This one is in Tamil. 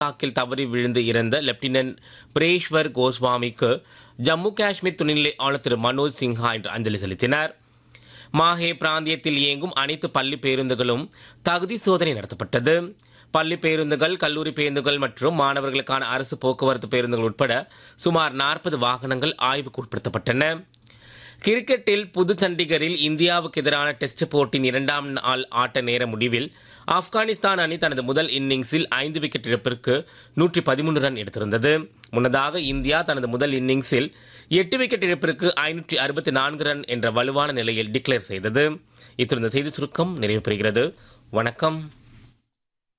தாக்கில் தவறி விழுந்து இறந்த லெப்டினன்ட் பிரேஷ்வர் கோஸ்வாமிக்கு ஜம்மு காஷ்மீர் துணைநிலை ஆளுநர் திரு மனோஜ் சின்ஹா இன்று அஞ்சலி செலுத்தினார் மாஹே பிராந்தியத்தில் இயங்கும் அனைத்து பள்ளி பேருந்துகளும் தகுதி சோதனை நடத்தப்பட்டது பள்ளி பேருந்துகள் கல்லூரி பேருந்துகள் மற்றும் மாணவர்களுக்கான அரசு போக்குவரத்து பேருந்துகள் உட்பட சுமார் நாற்பது வாகனங்கள் ஆய்வுக்கு உட்படுத்தப்பட்டன கிரிக்கெட்டில் புது சண்டிகரில் இந்தியாவுக்கு எதிரான டெஸ்ட் போட்டியின் இரண்டாம் நாள் ஆட்ட நேர முடிவில் ஆப்கானிஸ்தான் அணி தனது முதல் இன்னிங்ஸில் ஐந்து விக்கெட் இழப்பிற்கு நூற்றி பதிமூன்று ரன் எடுத்திருந்தது முன்னதாக இந்தியா தனது முதல் இன்னிங்ஸில் எட்டு விக்கெட் இழப்பிற்கு ஐநூற்றி அறுபத்தி நான்கு ரன் என்ற வலுவான நிலையில் டிக்ளேர் செய்தது இத்துடன் இந்த செய்தி சுருக்கம் நிறைவு பெறுகிறது வணக்கம்